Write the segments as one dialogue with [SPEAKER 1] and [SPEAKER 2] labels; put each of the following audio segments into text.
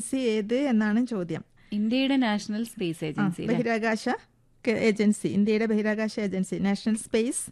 [SPEAKER 1] Agency ഏത് എന്നാണ് ചോദ്യം
[SPEAKER 2] ഇന്ത്യയുടെ നാഷണൽ സ്പേസ്
[SPEAKER 1] ആ,
[SPEAKER 2] ഏജൻസി അല്ലേ?
[SPEAKER 1] ബഹിരാകാശ ക- ഏജൻസി ഇന്ത്യയുടെ ബഹിരാകാശ ഏജൻസി നാഷണൽ സ്പേസ്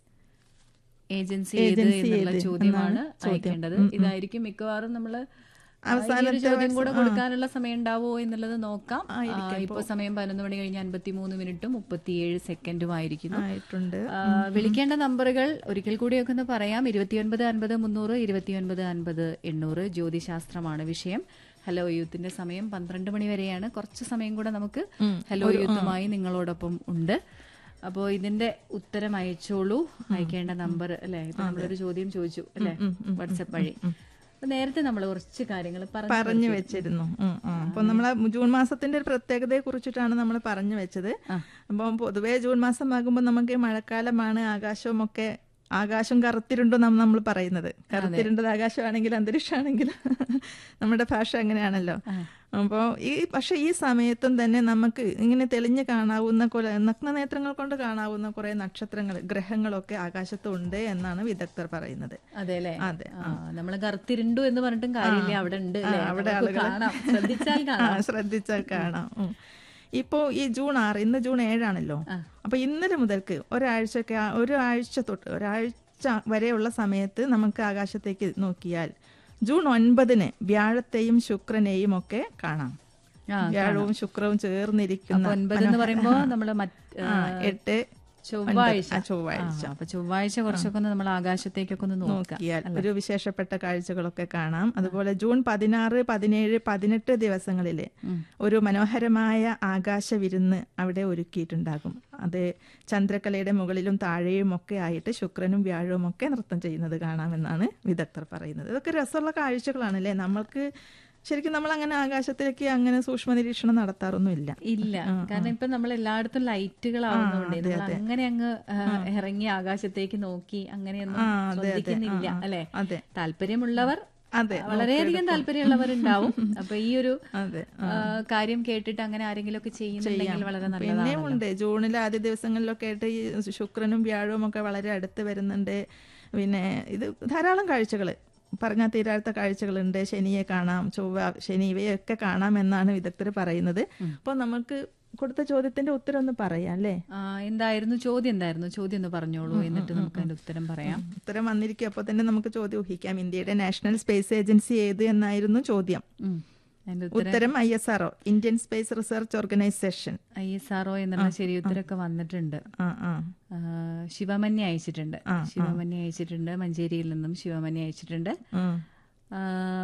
[SPEAKER 2] ഏജൻസി ഏത്
[SPEAKER 1] ഏജൻസി
[SPEAKER 2] എന്നുള്ള
[SPEAKER 1] ഏത്
[SPEAKER 2] ചോദ്യമാണ്
[SPEAKER 1] എന്നാണ് ചോദ്യം.
[SPEAKER 2] അയക്കേണ്ടത്
[SPEAKER 1] ഉം, ഉം.
[SPEAKER 2] ഇതായിരിക്കും മിക്കവാറും നമ്മള്
[SPEAKER 1] അവസാനത്തെ
[SPEAKER 2] ഈ ഒരു ചോദ്യം
[SPEAKER 1] വയസ്സ്
[SPEAKER 2] കൂടെ
[SPEAKER 1] ആ.
[SPEAKER 2] കൊടുക്കാനുള്ള സമയം ഉണ്ടാവോ എന്നുള്ളത് നോക്കാം
[SPEAKER 1] ആയിരിക്കും.
[SPEAKER 2] ആ, ഇപ്പൊ സമയം പതിനൊന്ന് മണി കഴിഞ്ഞ് അൻപത്തി മൂന്ന് മിനിറ്റും മുപ്പത്തിയേഴ് സെക്കൻഡും ആയിരിക്കുന്നു
[SPEAKER 1] ആയിട്ടുണ്ട്
[SPEAKER 2] ആ, വിളിക്കേണ്ട നമ്പറുകൾ ഒരിക്കൽ കൂടിയൊക്കെ ഒന്ന് പറയാം ഇരുപത്തിയൊൻപത് അൻപത് മുന്നൂറ് ഇരുപത്തിയൊൻപത് അൻപത് എണ്ണൂറ് ജ്യോതിശാസ്ത്രമാണ് വിഷയം ഹലോ യൂത്തിന്റെ സമയം പന്ത്രണ്ട് മണി വരെയാണ് കുറച്ച് സമയം കൂടെ നമുക്ക് ഹലോ യൂത്തുമായി നിങ്ങളോടൊപ്പം ഉണ്ട് അപ്പോൾ ഇതിന്റെ ഉത്തരം അയച്ചോളൂ അയക്കേണ്ട നമ്പർ അല്ലെ ഇപ്പൊ നമ്മളൊരു ചോദ്യം ചോദിച്ചു അല്ലെ വാട്സപ്പ് വഴി അപ്പൊ നേരത്തെ നമ്മൾ കുറച്ച് കാര്യങ്ങൾ പറഞ്ഞു
[SPEAKER 1] പറഞ്ഞു വെച്ചിരുന്നു ഉം, ഉം. അപ്പൊ നമ്മളെ ജൂൺ മാസത്തിന്റെ ഒരു പ്രത്യേകതയെ കുറിച്ചിട്ടാണ് നമ്മൾ പറഞ്ഞു വെച്ചത് അപ്പം പൊതുവേ ജൂൺ മാസം ആകുമ്പോൾ നമുക്ക് മഴക്കാലമാണ് ആകാശവും ഒക്കെ ആകാശം കറുത്തിരുണ്ടെന്നാണ് നമ്മൾ പറയുന്നത് കറുത്തിരുണ്ടത് ആകാശമാണെങ്കിൽ അന്തരീക്ഷമാണെങ്കിൽ നമ്മുടെ ഭാഷ അങ്ങനെയാണല്ലോ അപ്പോൾ ഈ പക്ഷെ ഈ സമയത്തും തന്നെ നമുക്ക് ഇങ്ങനെ തെളിഞ്ഞ് കാണാവുന്ന കുറെ നഗ്നനേത്രങ്ങൾ കൊണ്ട് കാണാവുന്ന കുറെ നക്ഷത്രങ്ങൾ ഗ്രഹങ്ങളൊക്കെ ആകാശത്തുണ്ട് എന്നാണ് വിദഗ്ധർ പറയുന്നത്
[SPEAKER 2] അതെ അല്ലേ
[SPEAKER 1] അതെ
[SPEAKER 2] നമ്മൾ കറുത്തിരുണ്ടു എന്ന് പറഞ്ഞിട്ടും കാര്യമില്ല അവിടെ ഉണ്ട് അല്ലേ?
[SPEAKER 1] അവിടെ
[SPEAKER 2] നമുക്ക്
[SPEAKER 1] ആളുകള്
[SPEAKER 2] കാണാം ശ്രദ്ധിച്ചാൽ
[SPEAKER 1] ആ,
[SPEAKER 2] കാണാം
[SPEAKER 1] ശ്രദ്ധിച്ചാൽ കാണാം ഉം. ഇപ്പോ ഈ ജൂൺ ആറ് ഇന്ന് ജൂൺ ഏഴാണല്ലോ അപ്പൊ ഇന്നലെ മുതൽക്ക് ഒരാഴ്ചക്ക് ആ- ഒരാഴ്ച തൊട്ട് ഒരാഴ്ച വരെയുള്ള സമയത്ത് നമുക്ക് ആകാശത്തേക്ക് നോക്കിയാൽ ജൂൺ ഒൻപതിന് വ്യാഴത്തെയും ശുക്രനെയും ഒക്കെ കാണാം
[SPEAKER 2] ആ,
[SPEAKER 1] വ്യാഴവും ശുക്രവും ചേർന്നിരിക്കുന്ന
[SPEAKER 2] അപ്പൊ ഒൻപത് എന്ന് പറയുമ്പോ നമ്മള് മറ്റ്
[SPEAKER 1] ആ, എട്ട്
[SPEAKER 2] ചൊവ്വാഴ്ച
[SPEAKER 1] ആ, ചൊവ്വാഴ്ച
[SPEAKER 2] ആ, അപ്പൊ ചൊവ്വാഴ്ച കുറച്ചൊക്കെ ഒന്ന് നമ്മൾ ആകാശത്തേക്കൊക്കെ ഒന്ന് നോക്കാം
[SPEAKER 1] നോക്കിയാൽ ഒരു വിശേഷപ്പെട്ട കാഴ്ചകളൊക്കെ കാണാം അതുപോലെ ജൂൺ പതിനാറ് പതിനേഴ് പതിനെട്ട് ദിവസങ്ങളിൽ ഒരു മനോഹരമായ ആകാശ വിരുന്ന് അവിടെ ഒരുക്കിയിട്ടുണ്ടാകും അത് ചന്ദ്രക്കലയുടെ മുകളിലും താഴെയും ഒക്കെ ആയിട്ട് ശുക്രനും വ്യാഴവും ഒക്കെ നൃത്തം ചെയ്യുന്നത് കാണാമെന്നാണ് വിദഗ്ധർ പറയുന്നത് ഇതൊക്കെ രസമുള്ള കാഴ്ചകളാണല്ലേ നമ്മൾക്ക് ശരിക്കും നമ്മൾ അങ്ങനെ ആകാശത്തിലേക്ക് അങ്ങനെ സൂക്ഷ്മ നിരീക്ഷണം നടത്താറൊന്നുമില്ല
[SPEAKER 2] ഇല്ല കാരണം ഇപ്പൊ നമ്മൾ എല്ലായിടത്തും ലൈറ്റുകളാവുന്നതുകൊണ്ട് നമ്മൾ അങ്ങനെ അങ്ങ് ആ, ഇറങ്ങി ആകാശത്തേക്ക് നോക്കി അങ്ങനെയൊന്നും
[SPEAKER 1] ആ, അതെ, അതെ.
[SPEAKER 2] ശ്രദ്ധിക്കുന്നില്ല
[SPEAKER 1] ആ, ആ.
[SPEAKER 2] അല്ലെ
[SPEAKER 1] അതെ
[SPEAKER 2] താല്പര്യമുള്ളവർ
[SPEAKER 1] അതെ
[SPEAKER 2] വളരെയധികം താല്പര്യമുള്ളവരുണ്ടാവും അപ്പൊ ഈ ഒരു
[SPEAKER 1] അതെ
[SPEAKER 2] ആ, കാര്യം കേട്ടിട്ട് അങ്ങനെ ആരെങ്കിലും ഒക്കെ ചെയ്യുന്നുണ്ടെങ്കിൽ വളരെ നല്ലതാണ്
[SPEAKER 1] പിന്നെയും ഉണ്ട് ജൂണിലെ ആദ്യ ദിവസങ്ങളിലൊക്കെ ആയിട്ട് ഈ ശുക്രനും വ്യാഴവും ഒക്കെ വളരെ അടുത്ത് വരുന്നുണ്ട് പിന്നെ ഇത് ധാരാളം കാഴ്ചകൾ പറഞ്ഞാൽ തീരാത്ത കാഴ്ചകളുണ്ട് ശനിയെ കാണാം ചൊവ്വ ശനി ഇവയൊക്കെ കാണാം എന്നാണ് വിദഗ്ധർ പറയുന്നത് അപ്പോൾ നമുക്ക് കൊടുത്ത ചോദ്യത്തിന്റെ ഉത്തരം ഒന്ന് പറയാം അല്ലേ
[SPEAKER 2] ആ, എന്തായിരുന്നു ചോദ്യം എന്തായിരുന്നു ചോദ്യം ഒന്ന് പറഞ്ഞോളൂ എന്നിട്ട് നമുക്ക് അതിന്റെ ഉത്തരം പറയാം
[SPEAKER 1] ഉത്തരം വന്നിരിക്കും അപ്പോൾ തന്നെ നമുക്ക് ചോദ്യം ഊഹിക്കാം ഇന്ത്യയുടെ നാഷണൽ സ്പേസ് ഏജൻസി ഏത് എന്നായിരുന്നു ചോദ്യം
[SPEAKER 2] ഉം. അതിന്റെ ഉത്തരം
[SPEAKER 1] ഉത്തരം I S R Indian space research organisation
[SPEAKER 2] I S R O എന്നുള്ള ശരി ഉത്തരമൊക്കെ വന്നിട്ടുണ്ട്
[SPEAKER 1] ആ ആ
[SPEAKER 2] ആ, ശിവമന്യ അയച്ചിട്ടുണ്ട് ശിവമന്യ അയച്ചിട്ടുണ്ട് മഞ്ചേരിയിൽ നിന്നും ശിവമന്യ അയച്ചിട്ടുണ്ട്
[SPEAKER 1] ഉം.
[SPEAKER 2] ആ,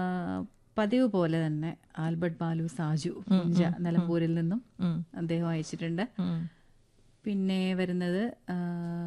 [SPEAKER 2] പതിവ് പോലെ തന്നെ ആൽബർട്ട് ബാലു സാജു പുഞ്ച നിലമ്പൂരിൽ നിന്നും
[SPEAKER 1] ഉം.
[SPEAKER 2] അദ്ദേഹം അയച്ചിട്ടുണ്ട്
[SPEAKER 1] ഉം.
[SPEAKER 2] പിന്നെ വരുന്നത് ആ,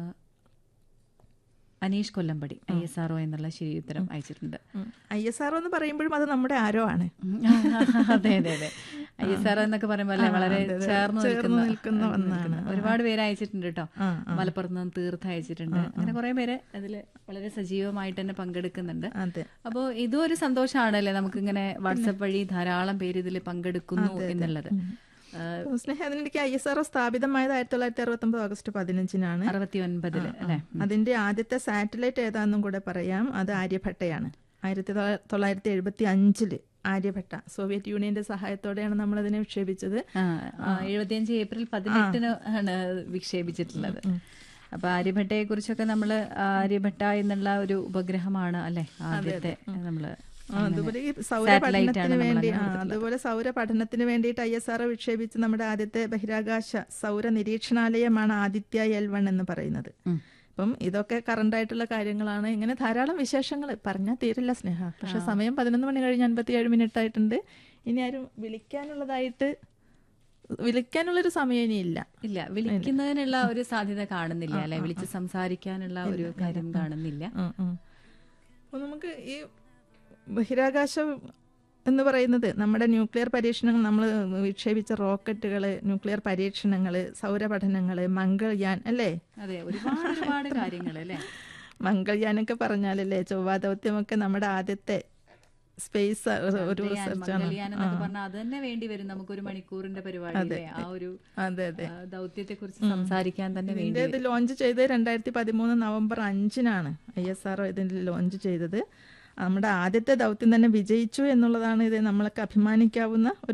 [SPEAKER 2] Anish Kollampadi I S R O എന്നുള്ള ശരി ഉത്തരം അയച്ചിട്ടുണ്ട്
[SPEAKER 1] ഐ എസ് ആർ എന്ന് പറയുമ്പോഴും അത് നമ്മുടെ ആരോ ആണ്
[SPEAKER 2] ഉം. അതെ അതെ അതെ ഐ എസ് ആർ എന്നൊക്കെ പറയുമ്പോൾ അല്ലേ വളരെ ചേർന്ന്
[SPEAKER 1] ചേർന്ന്
[SPEAKER 2] നിൽക്കുന്ന
[SPEAKER 1] നിൽക്കുന്ന
[SPEAKER 2] ആ,
[SPEAKER 1] ഒന്നാണ്.
[SPEAKER 2] നിൽക്കുന്ന. ഒരുപാട് പേര് അയച്ചിട്ടുണ്ട് കേട്ടോ
[SPEAKER 1] ആ,
[SPEAKER 2] മലപ്പുറത്ത് നിന്ന് തീർത്ത് അയച്ചിട്ടുണ്ട് അങ്ങനെ കുറെ പേര് അതിൽ വളരെ സജീവമായിട്ട് തന്നെ പങ്കെടുക്കുന്നുണ്ട്
[SPEAKER 1] അതെ
[SPEAKER 2] അപ്പോൾ ഇതും ഒരു സന്തോഷമാണല്ലേ നമുക്ക് ഇങ്ങനെ വാട്സപ്പ് വഴി ധാരാളം പേര് ഇതിൽ പങ്കെടുക്കുന്നു എന്നുള്ളത് ആ,
[SPEAKER 1] സ്നേഹ അതിനിടയ്ക്ക് ഐ എസ് ആർ സ്ഥാപിതമായത് ആയിരത്തി തൊള്ളായിരത്തി അറുപത്തി ഒമ്പത് ഓഗസ്റ്റ് പതിനഞ്ചിനാണ്
[SPEAKER 2] അറുപത്തി ഒൻപതില് അല്ലെ
[SPEAKER 1] അതിന്റെ ആദ്യത്തെ സാറ്റലൈറ്റ് ഏതാണെന്നും കൂടെ പറയാം അത് ആര്യഭട്ടയാണ് ആയിരത്തി തൊള്ള- തൊള്ളായിരത്തി എഴുപത്തി അഞ്ചില് ആര്യഭട്ട സോവിയറ്റ് യൂണിയന്റെ സഹായത്തോടെയാണ് നമ്മൾ അതിനെ വിക്ഷേപിച്ചത്
[SPEAKER 2] എഴുപത്തിയഞ്ച് ഏപ്രിൽ പതിനെട്ടിന് ആണ് വിക്ഷേപിച്ചിട്ടുള്ളത് അപ്പൊ ആര്യഭട്ടയെ കുറിച്ചൊക്കെ നമ്മൾ ആര്യഭട്ട എന്നുള്ള ഒരു ഉപഗ്രഹമാണ് അല്ലെ ആദ്യത്തെ നമ്മള്
[SPEAKER 1] ആ, അതുപോലെ ഈ സൗര
[SPEAKER 2] Satellite ആണ്
[SPEAKER 1] പഠനത്തിന്
[SPEAKER 2] നമ്മൾ
[SPEAKER 1] വേണ്ടി
[SPEAKER 2] അങ്ങനെ
[SPEAKER 1] ആ, അതുപോലെ സൗര പഠനത്തിന് വേണ്ടിയിട്ട് ഐ എസ് ആർ വിക്ഷേപിച്ച് നമ്മുടെ ആദ്യത്തെ ബഹിരാകാശ സൗര നിരീക്ഷണാലയമാണ് ആദിത്യ എൽ വൺ എന്ന് പറയുന്നത്
[SPEAKER 2] ഉം.
[SPEAKER 1] അപ്പം ഇതൊക്കെ കറണ്ട് ആയിട്ടുള്ള കാര്യങ്ങളാണ് ഇങ്ങനെ ധാരാളം വിശേഷങ്ങൾ പറഞ്ഞാൽ തീരില്ല സ്നേഹ പക്ഷെ സമയം പതിനൊന്ന് മണി കഴിഞ്ഞ് അൻപത്തിയേഴ് മിനിറ്റ് ആയിട്ടുണ്ട് ഇനി ആരും വിളിക്കാനുള്ളതായിട്ട് വിളിക്കാനുള്ളൊരു സമയം ഇനിയില്ല
[SPEAKER 2] ഇല്ല വിളിക്കുന്നതിനുള്ള ഒരു സാധ്യത കാണുന്നില്ല അല്ലെ വിളിച്ച് സംസാരിക്കാനുള്ള ഒരു കാര്യം കാണുന്നില്ല
[SPEAKER 1] ഉം, ഉം. അപ്പോൾ നമുക്ക് ഈ ബഹിരാകാശം എന്ന് പറയുന്നത് നമ്മുടെ ന്യൂക്ലിയർ പരീക്ഷണങ്ങൾ നമ്മൾ വിക്ഷേപിച്ച റോക്കറ്റുകൾ ന്യൂക്ലിയർ പരീക്ഷണങ്ങൾ സൗരപഠനങ്ങൾ മംഗൾയാൻ അല്ലേ
[SPEAKER 2] അതെ ഒരുപാട് ഒരുപാട് കാര്യങ്ങൾ അല്ലെ
[SPEAKER 1] മംഗൾയാനൊക്കെ പറഞ്ഞാലല്ലേ ചൊവ്വാ ദൗത്യമൊക്കെ നമ്മുടെ ആദ്യത്തെ സ്പേസ് ഒരു റിസർച്ചാണ്
[SPEAKER 2] മംഗൾയാൻ എന്നൊക്കെ പറഞ്ഞാൽ അത് തന്നെ വേണ്ടി വരും നമുക്ക് ഒരു മണിക്കൂറിന്റെ പരിപാടിയിലെ ആ ഒരു
[SPEAKER 1] അതെ അതെ
[SPEAKER 2] ദൗത്യത്തെ കുറിച്ച് സംസാരിക്കാൻ തന്നെ വേണ്ടി
[SPEAKER 1] ഇതിന്റെ ഇത് ലോഞ്ച് ചെയ്തത് രണ്ടായിരത്തി പതിമൂന്ന് നവംബർ അഞ്ചിനാണ് ഐ എസ് ആർ ഇതിൽ ലോഞ്ച് ചെയ്തത് നമ്മുടെ ആദ്യത്തെ ദൗത്യം തന്നെ വിജയിച്ചു എന്നുള്ളതാണ് ഇത് നമ്മളൊക്കെ അഭിമാനിക്കാവുന്ന ഒരു